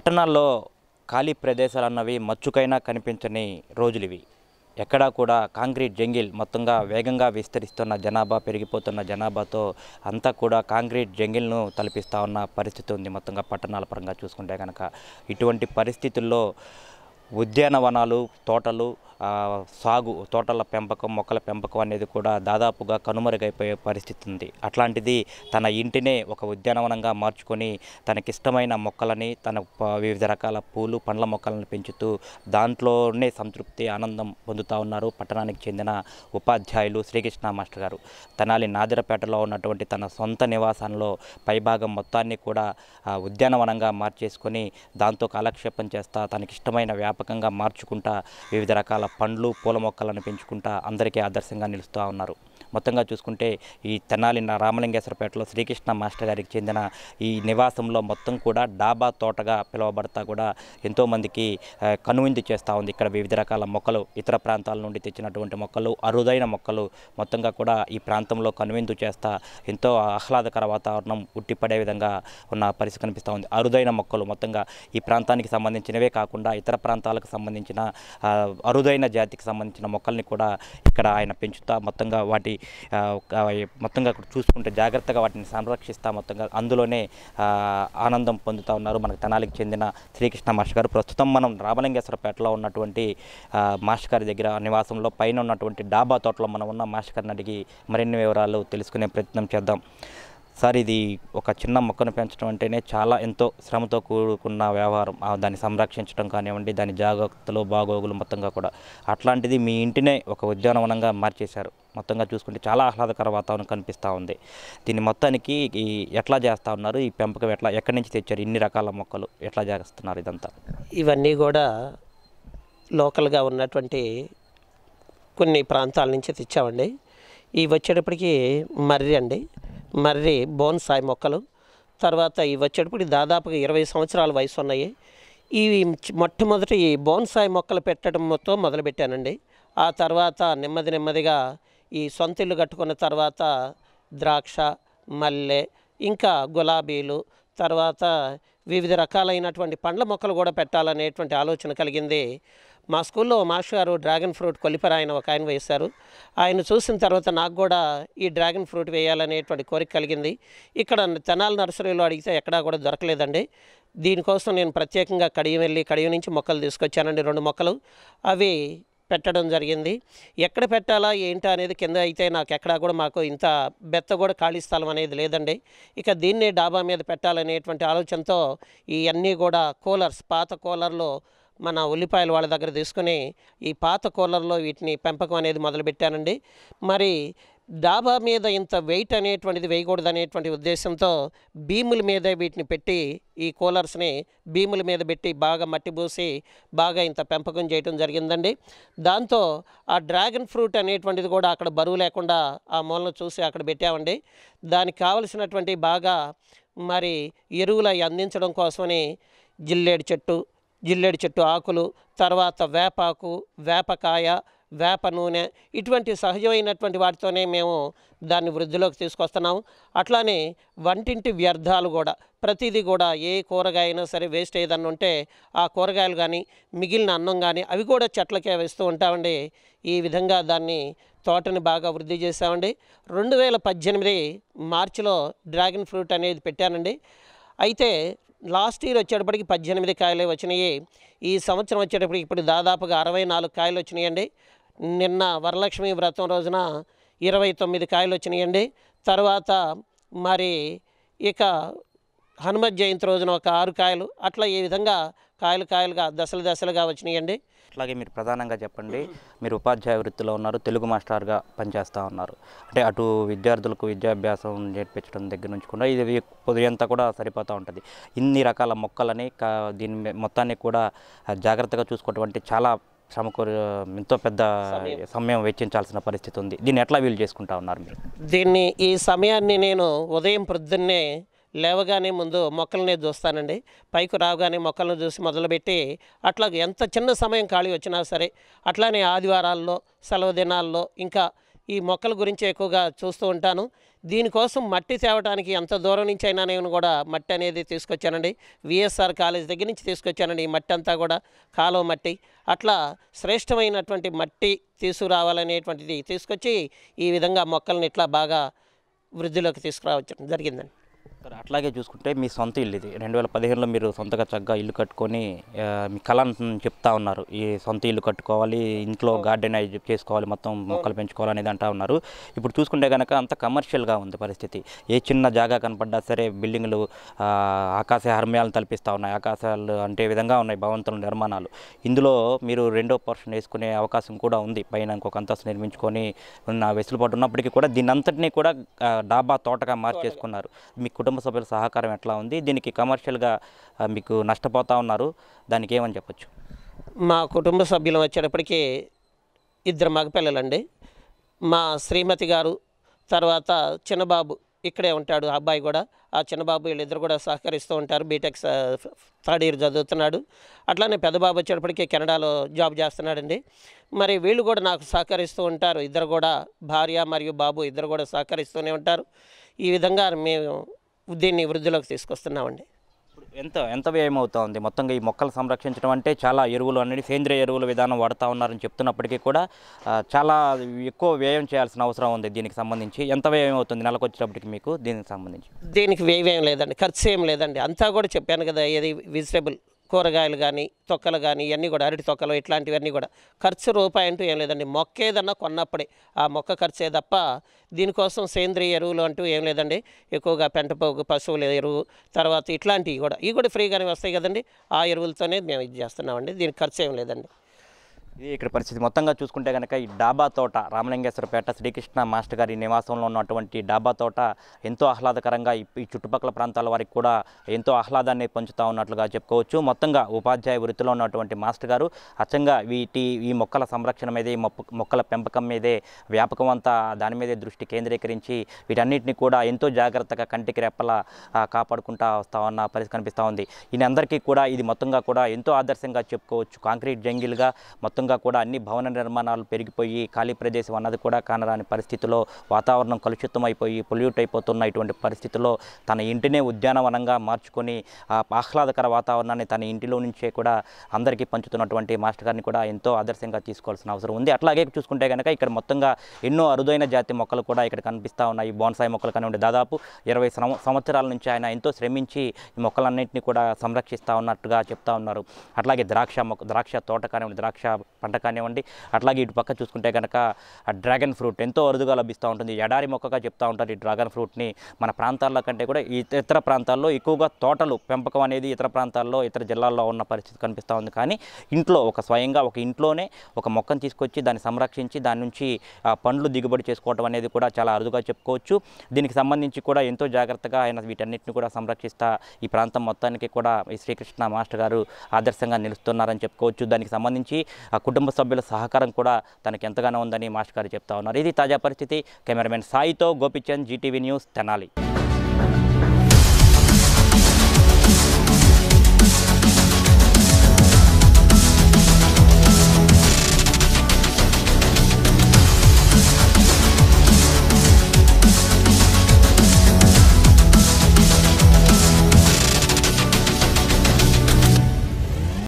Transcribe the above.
పట్టణాల్లో ఖాళీ ప్రదేశాలు అన్నవి మచ్చుకైనా కనిపించని రోజులు ఇవి ఎక్కడా కూడా కాంక్రీట్ జంగిల్ మొత్తంగా వేగంగా విస్తరిస్తున్న జనాభా పెరిగిపోతున్న జనాభాతో అంతా కూడా కాంక్రీట్ జంగిల్ను తలపిస్తూ ఉన్న పరిస్థితి ఉంది మొత్తంగా పట్టణాల పరంగా చూసుకుంటే కనుక ఇటువంటి పరిస్థితుల్లో ఉద్యానవనాలు తోటలు ఆ, సాగు తోటల పెంపకం మొక్కల పెంపకం అనేది కూడా దాదాపుగా కనుమరుగైపోయే పరిస్థితి ఉంది అట్లాంటిది తన ఇంటినే ఒక ఉద్యానవనంగా మార్చుకొని తనకిష్టమైన మొక్కలని తన ప- వివిధ రకాల పూలు పండ్ల మొక్కలను పెంచుతూ దాంట్లోనే సంతృప్తి ఆనందం పొందుతూ ఉన్నారు పట్టణానికి చెందిన ఉపాధ్యాయులు శ్రీకృష్ణ మాస్టర్ గారు తెనాలి నాదిరపేటలో ఉన్నటువంటి తన సొంత నివాసంలో పైభాగం మొత్తాన్ని కూడా ఆ, ఉద్యానవనంగా మార్చేసుకొని దాంతో కాలక్షేపం చేస్తా తనకిష్టమైన వ్యాపకంగా మార్చుకుంటా వివిధ రకాల పండ్లు పూల మొక్కలను పెంచుకుంటా అందరికీ ఆదర్శంగా నిలుస్తూ ఉన్నారు మొత్తంగా చూసుకుంటే ఈ తెనాలి నా రామలింగేశ్వరపేటలో శ్రీకృష్ణ మాస్టర్ గారికి చెందిన ఈ నివాసంలో మొత్తం కూడా డాబా తోటగా పిలువబడతా కూడా ఎంతోమందికి ఆ, కనువిందు చేస్తూ ఉంది ఇక్కడ వివిధ రకాల మొక్కలు ఇతర ప్రాంతాల నుండి తెచ్చినటువంటి మొక్కలు అరుదైన మొక్కలు మొత్తంగా కూడా ఈ ప్రాంతంలో కనువిందు చేస్తా ఎంతో ఆహ్లాదకర వాతావరణం ఉట్టిపడే విధంగా ఉన్న పరిస్థితి కనిపిస్తూ ఉంది అరుదైన మొక్కలు మొత్తంగా ఈ ప్రాంతానికి సంబంధించినవే కాకుండా ఇతర ప్రాంతాలకు సంబంధించిన ఆ, అరుదైన జాతికి సంబంధించిన మొక్కల్ని కూడా ఇక్కడ ఆయన పెంచుతా మొత్తంగా వాటి ఆ, ఒక- మొత్తంగా ఇక్కడ చూసుకుంటే జాగ్రత్తగా వాటిని సంరక్షిస్తా మొత్తంగా అందులోనే ఆ, ఆనందం పొందుతూ ఉన్నారు మనకు తెనాలికి చెందిన శ్రీకృష్ణ మాస్టర్ గారు ప్రస్తుతం మనం రామలింగేశ్వరపేటలో ఉన్నటువంటి ఆ, మాస్టర్ గారి దగ్గర నివాసంలో పైన ఉన్నటువంటి డాబా తోటలో మనం ఉన్న మాస్టర్ గారిని అడిగి మరిన్ని వివరాలు తెలుసుకునే ప్రయత్నం చేద్దాం సార్ ఇది ఒక చిన్న మొక్కను పెంచడం అంటేనే చాలా ఎంతో శ్రమతో కూడుకున్న వ్యవహారం ఆ, దాన్ని సంరక్షించడం కానివ్వండి దాని జాగ్రత్తలు బాగోగులు మొత్తంగా కూడా అట్లాంటిది మీ ఇంటినే ఒక ఉద్యానవనంగా మార్చేశారు మొత్తంగా చూసుకుంటే చాలా ఆహ్లాదకర వాతావరణం కనిపిస్తూ ఉంది దీన్ని మొత్తానికి ఈ ఎట్లా చేస్తూ ఉన్నారు ఈ పెంపకం ఎట్లా ఎక్కడి నుంచి తెచ్చారు ఇన్ని రకాల మొక్కలు ఎట్లా చేస్తున్నారు ఇదంతా ఇవన్నీ కూడా లోకల్గా ఉన్నటువంటి కొన్ని ప్రాంతాల నుంచి తెచ్చామండి ఇవి వచ్చేటప్పటికి మర్రి అండి మర్రి బోన్సాయి మొక్కలు తర్వాత ఇవి వచ్చేటప్పటికి దాదాపుగా ఇరవై సంవత్సరాల వయసు ఉన్నాయి ఇవి చి- మొట్టమొదటి ఈ బోన్సాయి మొక్కలు పెట్టడంతో మొదలుపెట్టానండి ఆ తర్వాత నెమ్మది నెమ్మదిగా ఈ సొంత ఇల్లు కట్టుకున్న తర్వాత ద్రాక్ష మల్లె ఇంకా గులాబీలు తర్వాత వివిధ రకాలైనటువంటి పండ్ల మొక్కలు కూడా పెట్టాలనేటువంటి ఆలోచన కలిగింది మా స్కూల్లో మాస్టర్ గారు డ్రాగన్ ఫ్రూట్ కొలిపర ఆయన ఒక ఆయన వేశారు ఆయన చూసిన తర్వాత నాకు కూడా ఈ డ్రాగన్ ఫ్రూట్ వేయాలనేటువంటి కోరిక కలిగింది ఇక్కడ తెనాలి నర్సరీలో అడిగితే ఎక్కడా కూడా దొరకలేదండి దీనికోసం నేను ప్రత్యేకంగా కడియం వెళ్ళి కడియం నుంచి మొక్కలు తీసుకొచ్చానండి రెండు మొక్కలు అవి పెట్టడం జరిగింది ఎక్కడ పెట్టాలా ఏంటా అనేది కింద అయితే నాకు ఎక్కడా కూడా మాకు ఇంత బెత్త కూడా ఖాళీ స్థలం అనేది లేదండి ఇక దీన్నే డాబా మీద పెట్టాలనేటువంటి ఆలోచనతో ఈ అన్నీ కూడా కూలర్స్ పాత కూలర్లో మన ఉల్లిపాయలు వాళ్ళ దగ్గర తీసుకుని ఈ పాత కూలర్లో వీటిని పెంపకం అనేది మొదలుపెట్టానండి మరి డాబా మీద ఇంత వెయిట్ అనేటువంటిది వేయకూడదు అనేటువంటి ఉద్దేశంతో భీముల మీద వీటిని పెట్టి ఈ కూలర్స్ని భీముల మీద పెట్టి బాగా మట్టి పూసి బాగా ఇంత పెంపకం చేయటం జరిగిందండి దాంతో ఆ డ్రాగన్ ఫ్రూట్ అనేటువంటిది కూడా అక్కడ బరువు లేకుండా ఆ మూలను చూసి అక్కడ పెట్టామండి దానికి కావలసినటువంటి బాగా మరి ఎరువులు అవి అందించడం కోసమని జిల్లేడు చెట్టు జిల్లేడు చెట్టు ఆకులు తర్వాత వేపాకు వేపకాయ వేప నూనె ఇటువంటి సహజమైనటువంటి వాటితోనే మేము దాన్ని వృద్ధిలోకి తీసుకొస్తున్నాము అట్లానే వంటింటి వ్యర్థాలు కూడా ప్రతిదీ కూడా ఏ కూరగాయ అయినా సరే వేస్ట్ ఏదన్నా ఉంటే ఆ కూరగాయలు కానీ మిగిలిన అన్నం కానీ అవి కూడా చెట్లకే వేస్తూ ఉంటామండి ఈ విధంగా దాన్ని తోటని బాగా వృద్ధి చేసామండి రెండు వేల పద్దెనిమిది మార్చిలో డ్రాగన్ ఫ్రూట్ అనేది పెట్టానండి అయితే లాస్ట్ ఇయర్ వచ్చేటప్పటికి పద్దెనిమిది కాయలే వచ్చినాయి ఈ సంవత్సరం వచ్చేటప్పటికి ఇప్పుడు దాదాపుగా అరవై నాలుగు కాయలు వచ్చినాయండి నిన్న వరలక్ష్మి వ్రతం రోజున ఇరవై తొమ్మిది కాయలు వచ్చినాయండి తర్వాత మరి ఇక హనుమత్ జయంతి రోజున ఒక ఆరు కాయలు అట్లా ఈ విధంగా కాయలు కాయలుగా దశలు దశలుగా వచ్చినాయండి అట్లాగే మీరు ప్రధానంగా చెప్పండి మీరు ఉపాధ్యాయ వృత్తిలో ఉన్నారు తెలుగు మాస్టర్గా పనిచేస్తూ ఉన్నారు అంటే అటు విద్యార్థులకు విద్యాభ్యాసం నేర్పించడం దగ్గర నుంచి కూడా ఇది పొదియంతా కూడా సరిపోతూ ఉంటుంది ఇన్ని రకాల మొక్కలని కా దీని మీ- మొత్తాన్ని కూడా ఆ, జాగ్రత్తగా చూసుకోవటం అంటే చాలా శ్రమ కోరి ఎంతో పెద్ద సమయం వెచ్చించాల్సిన పరిస్థితి ఉంది దీన్ని ఎట్లా వీలు చేసుకుంటా ఉన్నారు మీరు దీన్ని ఈ సమయాన్ని నేను ఉదయం ప్రొద్దున్నే లేవగానే ముందు మొక్కలనే చూస్తానండి పైకి రాగానే మొక్కలను చూసి మొదలుపెట్టి అట్లా ఎంత చిన్న సమయం ఖాళీ వచ్చినా సరే అట్లానే ఆదివారాల్లో సెలవు దినాల్లో ఇంకా ఈ మొక్కల గురించి ఎక్కువగా చూస్తూ ఉంటాను దీనికోసం మట్టి తేవడానికి ఎంత దూరం నుంచి అయినా నేను కూడా మట్టి అనేది తీసుకొచ్చానండి విఎస్ఆర్ కాలేజ్ దగ్గర నుంచి తీసుకొచ్చానండి ఈ మట్టి అంతా కూడా కాలువ మట్టి అట్లా శ్రేష్టమైనటువంటి మట్టి తీసుకురావాలనేటువంటిది తీసుకొచ్చి ఈ విధంగా మొక్కల్ని ఇట్లా బాగా వృద్ధిలోకి తీసుకురావచ్చు జరిగిందండి సరే అట్లాగే చూసుకుంటే మీ సొంత ఇల్లు ఇది రెండు వేల పదిహేనులో మీరు సొంతగా చక్కగా ఇల్లు కట్టుకొని ఆ, మీ కళను చెప్తా ఉన్నారు ఈ సొంత ఇల్లు కట్టుకోవాలి ఇంట్లో గార్డెన్ అయి చేసుకోవాలి మొత్తం మొక్కలు పెంచుకోవాలి అనేది అంటా ఉన్నారు ఇప్పుడు చూసుకుంటే కనుక అంత కమర్షియల్గా ఉంది పరిస్థితి ఏ చిన్న జాగా కనపడ్డా సరే బిల్డింగ్లు ఆ, ఆకాశ హర్మ్యాలను తలపిస్తూ ఉన్నాయి ఆకాశాలు అంటే విధంగా ఉన్నాయి భవంతుల నిర్మాణాలు ఇందులో మీరు రెండో పోర్షన్ వేసుకునే అవకాశం కూడా ఉంది పైన ఇంకొక అంతస్తు నిర్మించుకొని ఉన్న వెసులుబాటు ఉన్నప్పటికీ కూడా దీని అంతటినీ కూడా ఆ, డాబా తోటగా మార్చేసుకున్నారు మీ కుటుంబ సభ్యుల సహకారం ఎట్లా ఉంది దీనికి కమర్షియల్గా ఆ, మీకు నష్టపోతా ఉన్నారు దానికి ఏమని చెప్పొచ్చు మా కుటుంబ సభ్యులు వచ్చేటప్పటికి ఇద్దరు మగపిల్లలండి మా శ్రీమతి గారు తర్వాత చిన్నబాబు ఇక్కడే ఉంటాడు ఆ అబ్బాయి కూడా ఆ చిన్నబాబు వీళ్ళిద్దరు కూడా సహకరిస్తూ ఉంటారు బీటెక్ స- థర్డ్ ఇయర్ చదువుతున్నాడు అట్లానే పెద్ద బాబు వచ్చేటప్పటికి కెనడాలో జాబ్ చేస్తున్నాడండి మరి వీళ్ళు కూడా నాకు సహకరిస్తూ ఉంటారు ఇద్దరు కూడా భార్య మరియు బాబు ఇద్దరు కూడా సహకరిస్తూనే ఉంటారు ఈ విధంగా మేము దీన్ని వృద్ధిలోకి తీసుకొస్తున్నామండి ఇప్పుడు ఎంత ఎంత వ్యయం అవుతా ఉంది మొత్తంగా ఈ మొక్కలు సంరక్షించడం అంటే చాలా ఎరువులు అనేది సేంద్రియ ఎరువుల విధానం వాడుతూ ఉన్నారని చెప్తున్నప్పటికీ కూడా ఆ, చాలా ఎక్కువ వ్యయం చేయాల్సిన అవసరం ఉంది దీనికి సంబంధించి ఎంత వ్యయం అవుతుంది నెలకు వచ్చేటప్పటికి మీకు దీనికి సంబంధించి దీనికి వ్యయం ఏం లేదండి ఖర్చు ఏం లేదండి అంతా కూడా చెప్పాను కదా ఏది వెజిటేబుల్ కూరగాయలు కానీ తొక్కలు కానీ ఇవన్నీ కూడా అరటి తొక్కలు ఇట్లాంటివన్నీ కూడా ఖర్చు రూపాయి అంటూ ఏం లేదండి మొక్క ఏదన్నా కొన్నప్పుడే ఆ మొక్క ఖర్చే తప్ప దీనికోసం సేంద్రియ ఎరువులు అంటూ ఏం లేదండి ఎక్కువగా పెంటపోగు పశువుల ఎరువు తర్వాత ఇట్లాంటివి కూడా ఇవి కూడా ఫ్రీగానే వస్తాయి కదండి ఆ ఎరువులతోనే మేము ఇది చేస్తున్నామండి దీనికి ఖర్చు ఏం లేదండి ఇది ఇక్కడ పరిస్థితి మొత్తంగా చూసుకుంటే కనుక ఈ డాబా తోట రామలింగేశ్వరపేట శ్రీకృష్ణ మాస్టర్ గారి నివాసంలో ఉన్నటువంటి డాబా తోట ఎంతో ఆహ్లాదకరంగా ఈ ఈ చుట్టుపక్కల ప్రాంతాల వారికి కూడా ఎంతో ఆహ్లాదాన్ని పంచుతూ ఉన్నట్లుగా చెప్పుకోవచ్చు మొత్తంగా ఉపాధ్యాయ వృత్తిలో ఉన్నటువంటి మాస్టర్ గారు అచ్చంగా వీటి ఈ మొక్కల సంరక్షణ మీదే ఈ మొక్క మొక్కల పెంపకం మీదే వ్యాపకం అంతా దాని మీదే దృష్టి కేంద్రీకరించి వీటన్నిటిని కూడా ఎంతో జాగ్రత్తగా కంటికి రెప్పలా ఆ, కాపాడుకుంటా వస్తా ఉన్న పరిస్థితి కనిపిస్తూ ఉంది ఈయన అందరికీ కూడా ఇది మొత్తంగా కూడా ఎంతో ఆదర్శంగా చెప్పుకోవచ్చు కాంక్రీట్ జంగిల్గా మొత్తంగా కూడా అన్ని భవన నిర్మాణాలు పెరిగిపోయి ఖాళీ ప్రదేశం అన్నది కూడా కానరాని పరిస్థితిలో వాతావరణం కలుషితం అయిపోయి పొల్యూట్ అయిపోతున్న ఇటువంటి పరిస్థితుల్లో తన ఇంటినే ఉద్యానవనంగా మార్చుకొని ఆ ఆహ్లాదకర వాతావరణాన్ని తన ఇంటిలో నుంచే కూడా అందరికీ పంచుతున్నటువంటి మాస్టర్ గారిని కూడా ఎంతో ఆదర్శంగా తీసుకోవాల్సిన అవసరం ఉంది అట్లాగే చూసుకుంటే కనుక ఇక్కడ మొత్తంగా ఎన్నో అరుదైన జాతి మొక్కలు కూడా ఇక్కడ కనిపిస్తూ ఉన్నాయి బోన్సాయి మొక్కలు కానివ్వండి దాదాపు ఇరవై సంవ- సంవత్సరాల నుంచి ఆయన ఎంతో శ్రమించి ఈ మొక్కలన్నింటినీ కూడా సంరక్షిస్తూ ఉన్నట్టుగా చెప్తా ఉన్నారు అట్లాగే ద్రాక్ష మొక్క ద్రాక్ష తోట కానివ్వండి ద్రాక్ష పంట కానివ్వండి అట్లాగే ఇటు పక్క చూసుకుంటే కనుక ఆ డ్రాగన్ ఫ్రూట్ ఎంతో అరుదుగా లభిస్తూ ఉంటుంది ఎడారి మొక్కగా చెప్తా ఉంటారు ఈ డ్రాగన్ ఫ్రూట్ని మన ప్రాంతాల్లో కంటే కూడా ఈ ఇతర ప్రాంతాల్లో ఎక్కువగా తోటలు పెంపకం అనేది ఇతర ప్రాంతాల్లో ఇతర జిల్లాల్లో ఉన్న పరిస్థితి కనిపిస్తూ ఉంది కానీ ఇంట్లో ఒక స్వయంగా ఒక ఇంట్లోనే ఒక మొక్కను తీసుకొచ్చి దాన్ని సంరక్షించి దాని నుంచి ఆ, పండ్లు దిగుబడి చేసుకోవడం అనేది కూడా చాలా అరుదుగా చెప్పుకోవచ్చు దీనికి సంబంధించి కూడా ఎంతో జాగ్రత్తగా ఆయన వీటన్నిటిని కూడా సంరక్షిస్తా ఈ ప్రాంతం మొత్తానికి కూడా ఈ శ్రీకృష్ణ మాస్టర్ గారు ఆదర్శంగా నిలుస్తున్నారని చెప్పుకోవచ్చు దానికి సంబంధించి ఆ కుటుంబ సభ్యుల సహకారం కూడా తనకి ఎంతగానో ఉందని మాస్టర్ గారు చెప్తా ఉన్నారు ఇది తాజా పరిస్థితి కెమెరామెన్ సాయితో గోపిచంద్ జీటీవీ న్యూస్ తెనాలి